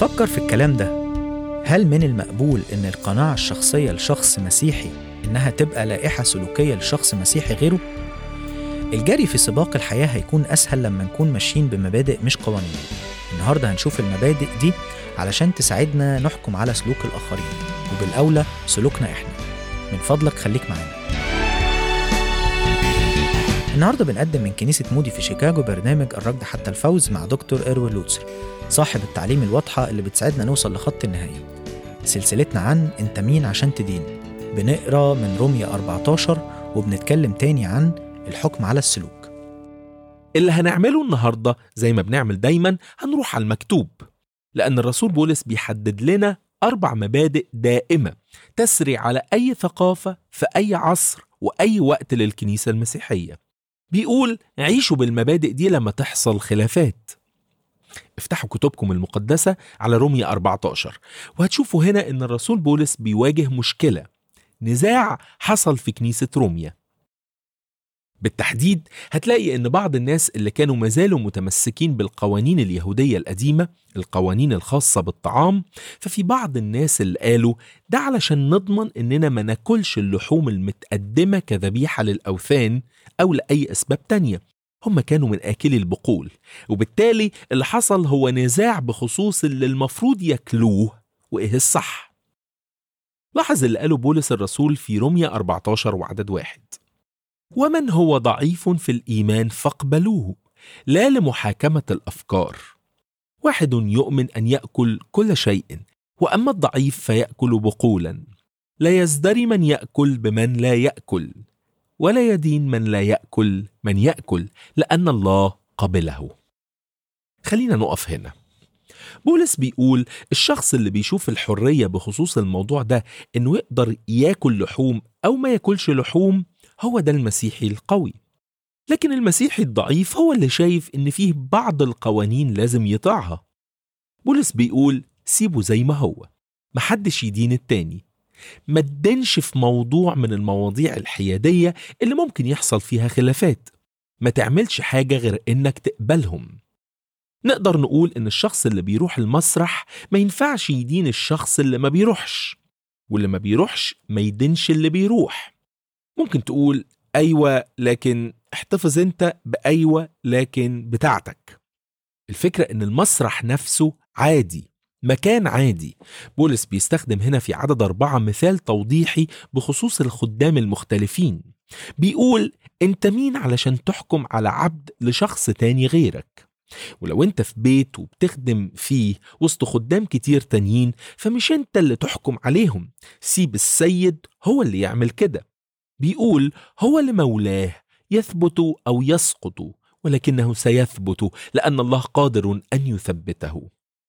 فكر في الكلام ده هل من المقبول إن القناعة الشخصية لشخص مسيحي إنها تبقى لائحة سلوكية لشخص مسيحي غيره؟ الجري في سباق الحياة هيكون أسهل لما نكون ماشيين بمبادئ مش قوانين النهاردة هنشوف المبادئ دي علشان تساعدنا نحكم على سلوك الآخرين وبالأولى سلوكنا إحنا من فضلك خليك معانا النهارده بنقدم من كنيسة مودي في شيكاغو برنامج الركض حتى الفوز مع دكتور إروين لوتسر صاحب التعليم الواضحة اللي بتساعدنا نوصل لخط النهاية سلسلتنا عن أنت مين عشان تدين بنقرا من رومية 14 وبنتكلم تاني عن الحكم على السلوك اللي هنعمله النهارده زي ما بنعمل دايما هنروح على المكتوب لأن الرسول بولس بيحدد لنا أربع مبادئ دائمة تسري على أي ثقافة في أي عصر وأي وقت للكنيسة المسيحية بيقول عيشوا بالمبادئ دي لما تحصل خلافات افتحوا كتبكم المقدسة على رومية 14 وهتشوفوا هنا ان الرسول بولس بيواجه مشكلة نزاع حصل في كنيسة روميا بالتحديد هتلاقي ان بعض الناس اللي كانوا مازالوا متمسكين بالقوانين اليهودية القديمة القوانين الخاصة بالطعام ففي بعض الناس اللي قالوا ده علشان نضمن اننا ما ناكلش اللحوم المتقدمة كذبيحة للأوثان أو لأي أسباب تانية هم كانوا من آكلي البقول وبالتالي اللي حصل هو نزاع بخصوص اللي المفروض ياكلوه وإيه الصح لاحظ اللي قاله بولس الرسول في روميا 14 وعدد واحد ومن هو ضعيف في الإيمان فاقبلوه لا لمحاكمة الأفكار واحد يؤمن أن يأكل كل شيء وأما الضعيف فيأكل بقولا لا يزدري من يأكل بمن لا يأكل ولا يدين من لا يأكل من يأكل لأن الله قبله خلينا نقف هنا بولس بيقول الشخص اللي بيشوف الحرية بخصوص الموضوع ده إنه يقدر ياكل لحوم أو ما ياكلش لحوم هو ده المسيحي القوي لكن المسيحي الضعيف هو اللي شايف إن فيه بعض القوانين لازم يطيعها بولس بيقول سيبه زي ما هو محدش يدين التاني ما تدنش في موضوع من المواضيع الحيادية اللي ممكن يحصل فيها خلافات ما تعملش حاجة غير إنك تقبلهم نقدر نقول إن الشخص اللي بيروح المسرح ما ينفعش يدين الشخص اللي ما بيروحش واللي ما بيروحش ما يدينش اللي بيروح ممكن تقول أيوة لكن احتفظ انت بأيوة لكن بتاعتك الفكرة إن المسرح نفسه عادي مكان عادي بولس بيستخدم هنا في عدد أربعة مثال توضيحي بخصوص الخدام المختلفين بيقول أنت مين علشان تحكم على عبد لشخص تاني غيرك ولو انت في بيت وبتخدم فيه وسط خدام كتير تانيين فمش انت اللي تحكم عليهم سيب السيد هو اللي يعمل كده بيقول هو اللي مولاه يثبت أو يسقط ولكنه سيثبت لأن الله قادر أن يثبته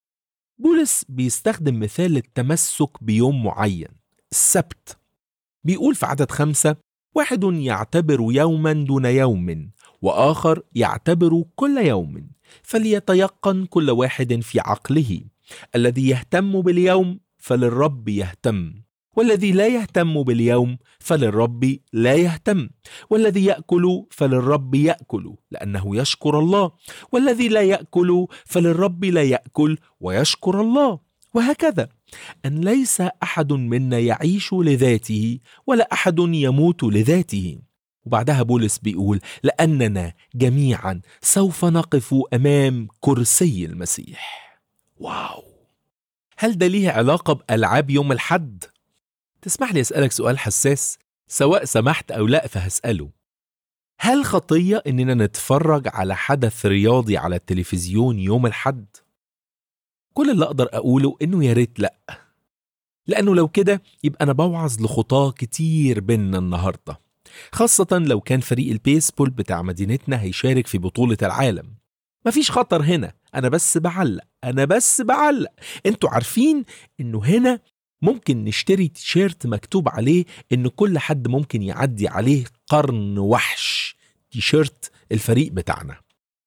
بولس بيستخدم مثال التمسك بيوم معين السبت بيقول في عدد خمسة واحد يعتبر يوما دون يوم وآخر يعتبر كل يوم فليتيقن كل واحد في عقله الذي يهتم باليوم فللرب يهتم والذي لا يهتم باليوم فللرب لا يهتم والذي ياكل فللرب ياكل لانه يشكر الله والذي لا ياكل فللرب لا ياكل ويشكر الله وهكذا ان ليس احد منا يعيش لذاته ولا احد يموت لذاته وبعدها بولس بيقول لاننا جميعا سوف نقف امام كرسي المسيح واو هل ده ليه علاقه بالعاب يوم الحد تسمح لي أسألك سؤال حساس سواء سمحت أو لا فهسأله هل خطية إننا نتفرج على حدث رياضي على التلفزيون يوم الحد؟ كل اللي أقدر أقوله إنه يا ريت لأ لأنه لو كده يبقى أنا بوعظ لخطاة كتير بينا النهاردة خاصة لو كان فريق البيسبول بتاع مدينتنا هيشارك في بطولة العالم مفيش خطر هنا أنا بس بعلق أنا بس بعلق أنتوا عارفين إنه هنا ممكن نشتري تيشيرت مكتوب عليه ان كل حد ممكن يعدي عليه قرن وحش تيشيرت الفريق بتاعنا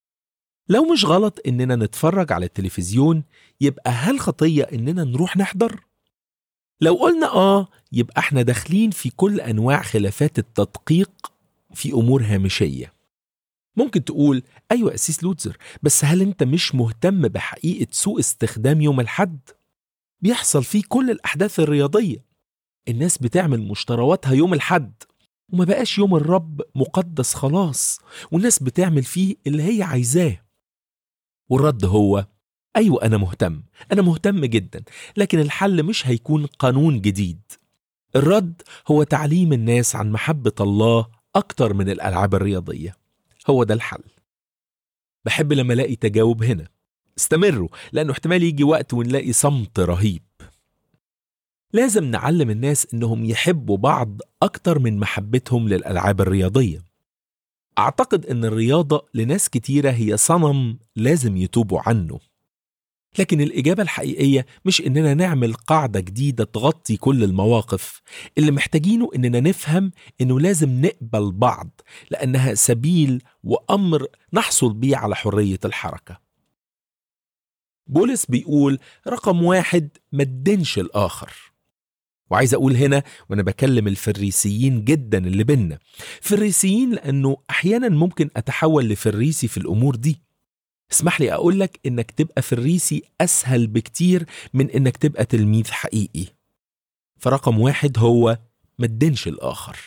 لو مش غلط اننا نتفرج على التلفزيون يبقى هل خطية اننا نروح نحضر؟ لو قلنا اه يبقى احنا داخلين في كل انواع خلافات التدقيق في امور هامشية ممكن تقول أيوة أسيس لوتزر بس هل أنت مش مهتم بحقيقة سوء استخدام يوم الحد؟ بيحصل فيه كل الأحداث الرياضية الناس بتعمل مشترواتها يوم الحد وما بقاش يوم الرب مقدس خلاص والناس بتعمل فيه اللي هي عايزاه والرد هو أيوة أنا مهتم أنا مهتم جدا لكن الحل مش هيكون قانون جديد الرد هو تعليم الناس عن محبة الله أكتر من الألعاب الرياضية هو ده الحل بحب لما الاقي تجاوب هنا استمروا لانه احتمال يجي وقت ونلاقي صمت رهيب لازم نعلم الناس انهم يحبوا بعض اكتر من محبتهم للالعاب الرياضيه اعتقد ان الرياضه لناس كتيره هي صنم لازم يتوبوا عنه لكن الإجابة الحقيقية مش إننا نعمل قاعدة جديدة تغطي كل المواقف اللي محتاجينه إننا نفهم إنه لازم نقبل بعض لأنها سبيل وأمر نحصل بيه على حرية الحركة بولس بيقول رقم واحد ما تدينش الآخر وعايز أقول هنا وأنا بكلم الفريسيين جدا اللي بينا فريسيين لأنه أحيانا ممكن أتحول لفريسي في الأمور دي اسمح لي أقول لك إنك تبقى فريسي أسهل بكتير من إنك تبقى تلميذ حقيقي فرقم واحد هو ما تدينش الآخر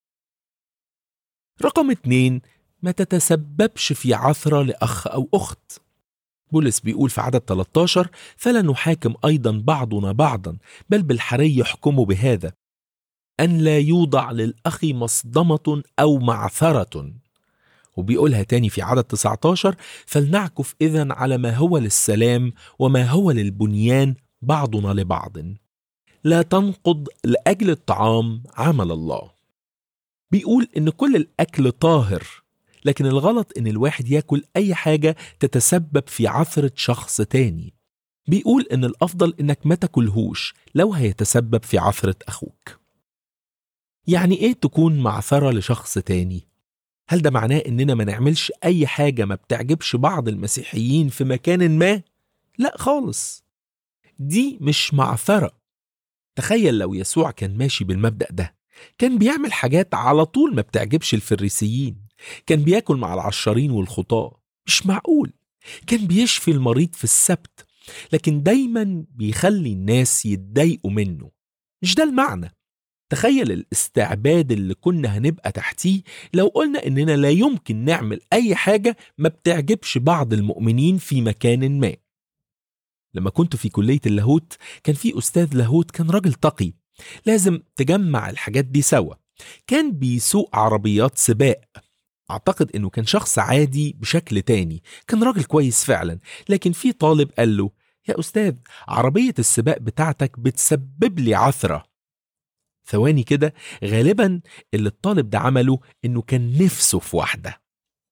رقم اتنين ما تتسببش في عثرة لأخ أو أخت بولس بيقول في عدد 13 فلا نحاكم أيضا بعضنا بعضا بل بالحري يحكم بهذا أن لا يوضع للأخ مصدمة أو معثرة وبيقولها تاني في عدد 19 فلنعكف إذا على ما هو للسلام وما هو للبنيان بعضنا لبعض لا تنقض لأجل الطعام عمل الله بيقول إن كل الأكل طاهر لكن الغلط إن الواحد ياكل أي حاجة تتسبب في عثرة شخص تاني بيقول إن الأفضل إنك ما تاكلهوش لو هيتسبب في عثرة أخوك يعني إيه تكون معثرة لشخص تاني؟ هل ده معناه إننا ما نعملش أي حاجة ما بتعجبش بعض المسيحيين في مكان ما؟ لا خالص دي مش معثرة تخيل لو يسوع كان ماشي بالمبدأ ده كان بيعمل حاجات على طول ما بتعجبش الفريسيين كان بياكل مع العشارين والخطاة مش معقول كان بيشفي المريض في السبت لكن دايما بيخلي الناس يتضايقوا منه مش ده المعنى تخيل الاستعباد اللي كنا هنبقى تحتيه لو قلنا اننا لا يمكن نعمل اي حاجة ما بتعجبش بعض المؤمنين في مكان ما لما كنت في كلية اللاهوت كان في أستاذ لاهوت كان راجل تقي لازم تجمع الحاجات دي سوا كان بيسوق عربيات سباق أعتقد إنه كان شخص عادي بشكل تاني كان راجل كويس فعلا لكن في طالب قال له يا أستاذ عربية السباق بتاعتك بتسبب لي عثرة ثواني كده غالبا اللي الطالب ده عمله إنه كان نفسه في واحدة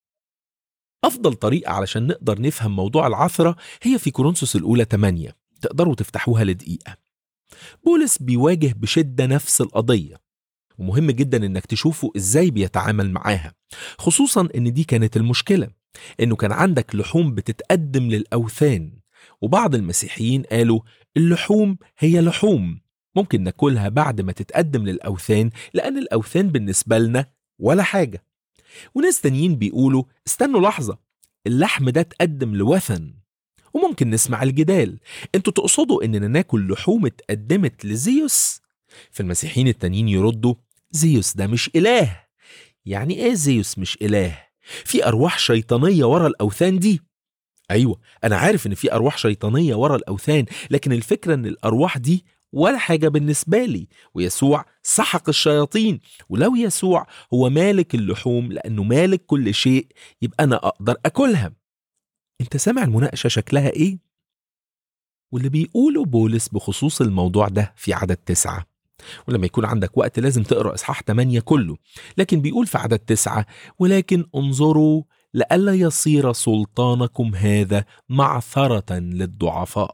أفضل طريقة علشان نقدر نفهم موضوع العثرة هي في كورنثوس الأولى 8 تقدروا تفتحوها لدقيقة بولس بيواجه بشدة نفس القضية ومهم جدا انك تشوفوا ازاي بيتعامل معاها خصوصا ان دي كانت المشكلة انه كان عندك لحوم بتتقدم للأوثان وبعض المسيحيين قالوا اللحوم هي لحوم ممكن ناكلها بعد ما تتقدم للأوثان لأن الأوثان بالنسبة لنا ولا حاجة وناس تانيين بيقولوا استنوا لحظة اللحم ده اتقدم لوثن وممكن نسمع الجدال انتوا تقصدوا اننا ناكل لحوم اتقدمت لزيوس فالمسيحيين التانيين يردوا زيوس ده مش اله يعني ايه زيوس مش اله في ارواح شيطانيه ورا الاوثان دي ايوه انا عارف ان في ارواح شيطانيه ورا الاوثان لكن الفكره ان الارواح دي ولا حاجه بالنسبه لي ويسوع سحق الشياطين ولو يسوع هو مالك اللحوم لانه مالك كل شيء يبقى انا اقدر اكلها انت سامع المناقشه شكلها ايه واللي بيقوله بولس بخصوص الموضوع ده في عدد تسعة ولما يكون عندك وقت لازم تقرأ إصحاح 8 كله لكن بيقول في عدد تسعة ولكن انظروا لئلا يصير سلطانكم هذا معثرة للضعفاء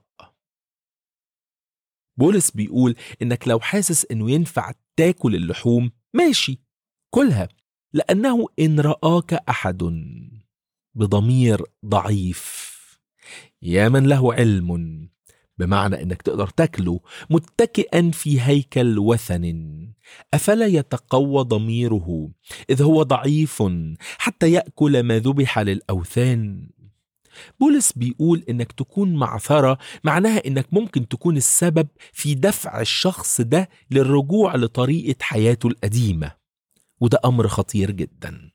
بولس بيقول إنك لو حاسس إنه ينفع تاكل اللحوم ماشي كلها لأنه إن رآك أحد بضمير ضعيف يا من له علم بمعنى انك تقدر تاكله متكئا في هيكل وثن افلا يتقوى ضميره اذ هو ضعيف حتى ياكل ما ذبح للاوثان بولس بيقول انك تكون معثره معناها انك ممكن تكون السبب في دفع الشخص ده للرجوع لطريقه حياته القديمه وده امر خطير جدا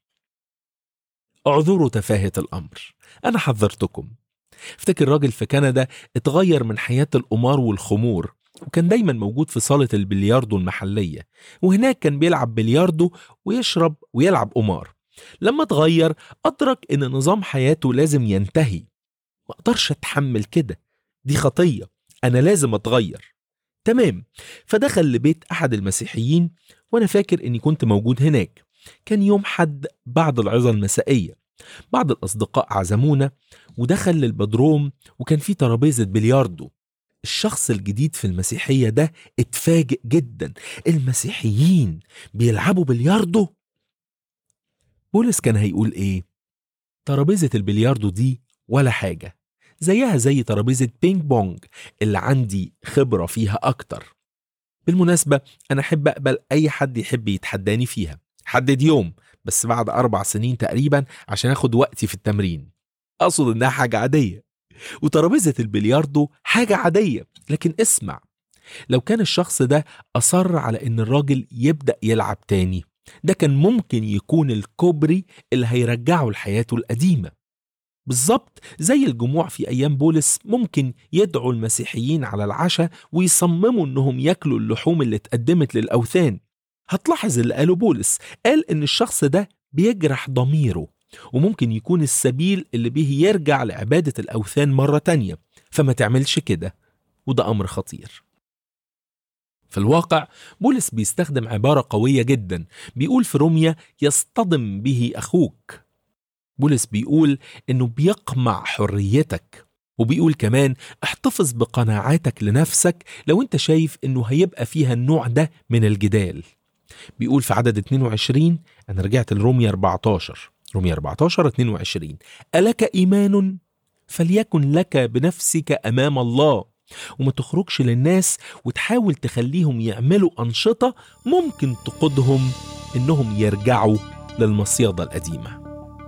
اعذروا تفاهه الامر انا حذرتكم افتكر راجل في كندا اتغير من حياه القمار والخمور وكان دايما موجود في صالة البلياردو المحلية وهناك كان بيلعب بلياردو ويشرب ويلعب قمار لما اتغير أدرك إن نظام حياته لازم ينتهي ما أقدرش أتحمل كده دي خطية أنا لازم أتغير تمام فدخل لبيت أحد المسيحيين وأنا فاكر إني كنت موجود هناك كان يوم حد بعد العظة المسائية بعض الأصدقاء عزمونا ودخل للبدروم وكان في ترابيزة بلياردو الشخص الجديد في المسيحية ده اتفاجئ جدا المسيحيين بيلعبوا بلياردو بولس كان هيقول ايه ترابيزة البلياردو دي ولا حاجة زيها زي ترابيزة بينج بونج اللي عندي خبرة فيها أكتر بالمناسبة أنا أحب أقبل أي حد يحب يتحداني فيها حدد يوم بس بعد أربع سنين تقريبا عشان أخد وقتي في التمرين أقصد إنها حاجة عادية وترابيزة البلياردو حاجة عادية لكن اسمع لو كان الشخص ده أصر على إن الراجل يبدأ يلعب تاني ده كان ممكن يكون الكوبري اللي هيرجعه لحياته القديمة بالظبط زي الجموع في أيام بولس ممكن يدعوا المسيحيين على العشاء ويصمموا إنهم ياكلوا اللحوم اللي اتقدمت للأوثان هتلاحظ اللي قاله بولس قال إن الشخص ده بيجرح ضميره وممكن يكون السبيل اللي به يرجع لعبادة الأوثان مرة تانية فما تعملش كده وده أمر خطير في الواقع بولس بيستخدم عبارة قوية جدا بيقول في روميا يصطدم به أخوك بولس بيقول إنه بيقمع حريتك وبيقول كمان احتفظ بقناعاتك لنفسك لو انت شايف انه هيبقى فيها النوع ده من الجدال بيقول في عدد 22 انا رجعت لروميا 14 روميا 14 22 ألك إيمان فليكن لك بنفسك أمام الله وما تخرجش للناس وتحاول تخليهم يعملوا أنشطة ممكن تقودهم إنهم يرجعوا للمصيدة القديمة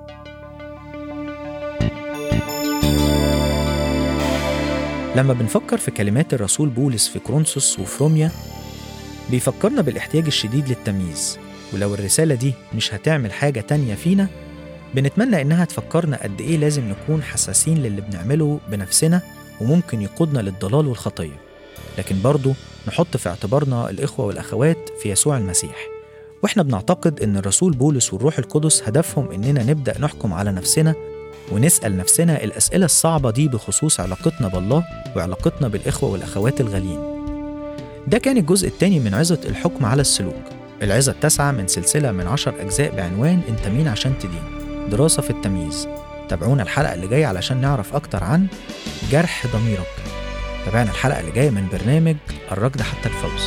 لما بنفكر في كلمات الرسول بولس في كرونسوس وفي روميا بيفكرنا بالاحتياج الشديد للتمييز ولو الرسالة دي مش هتعمل حاجة تانية فينا بنتمنى إنها تفكرنا قد إيه لازم نكون حساسين للي بنعمله بنفسنا وممكن يقودنا للضلال والخطية لكن برضه نحط في اعتبارنا الإخوة والأخوات في يسوع المسيح وإحنا بنعتقد إن الرسول بولس والروح القدس هدفهم إننا نبدأ نحكم على نفسنا ونسأل نفسنا الأسئلة الصعبة دي بخصوص علاقتنا بالله وعلاقتنا بالإخوة والأخوات الغاليين ده كان الجزء الثاني من عظة الحكم على السلوك العظة التاسعة من سلسلة من عشر أجزاء بعنوان أنت مين عشان تدين دراسة في التمييز تابعونا الحلقة اللي جاية علشان نعرف أكتر عن جرح ضميرك تابعنا الحلقة اللي جاية من برنامج الركض حتى الفوز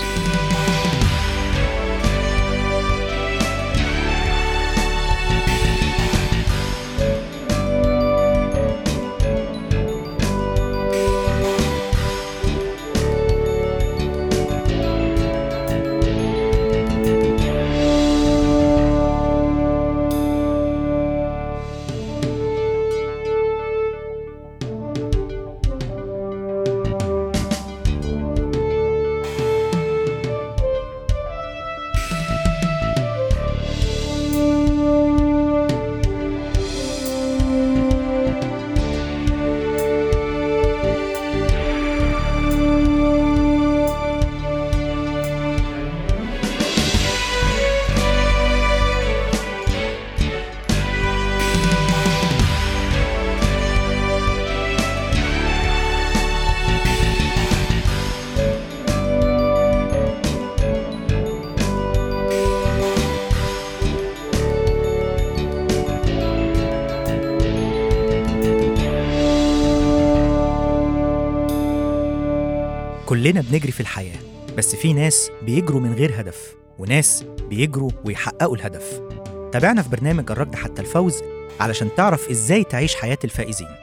كلنا بنجري في الحياة بس في ناس بيجروا من غير هدف وناس بيجروا ويحققوا الهدف تابعنا في برنامج الركض حتى الفوز علشان تعرف ازاي تعيش حياة الفائزين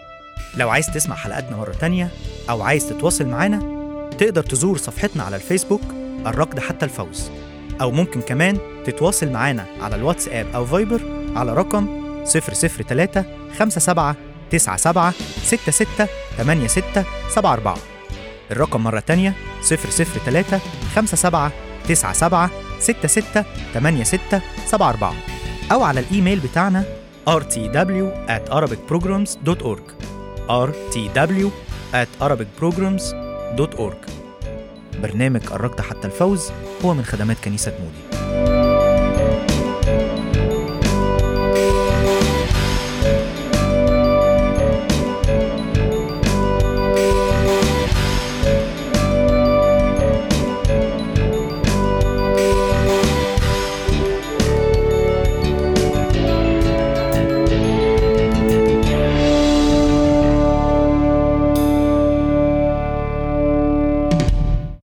لو عايز تسمع حلقاتنا مرة تانية أو عايز تتواصل معانا تقدر تزور صفحتنا على الفيسبوك الركض حتى الفوز أو ممكن كمان تتواصل معانا على الواتساب أو فايبر على رقم 003 57 97 66 86 74 الرقم مرة تانية 003 57 97 66 86 74 أو على الإيميل بتاعنا rtw at arabicprograms.org rtw at arabicprograms.org برنامج قربت حتى الفوز هو من خدمات كنيسة مودي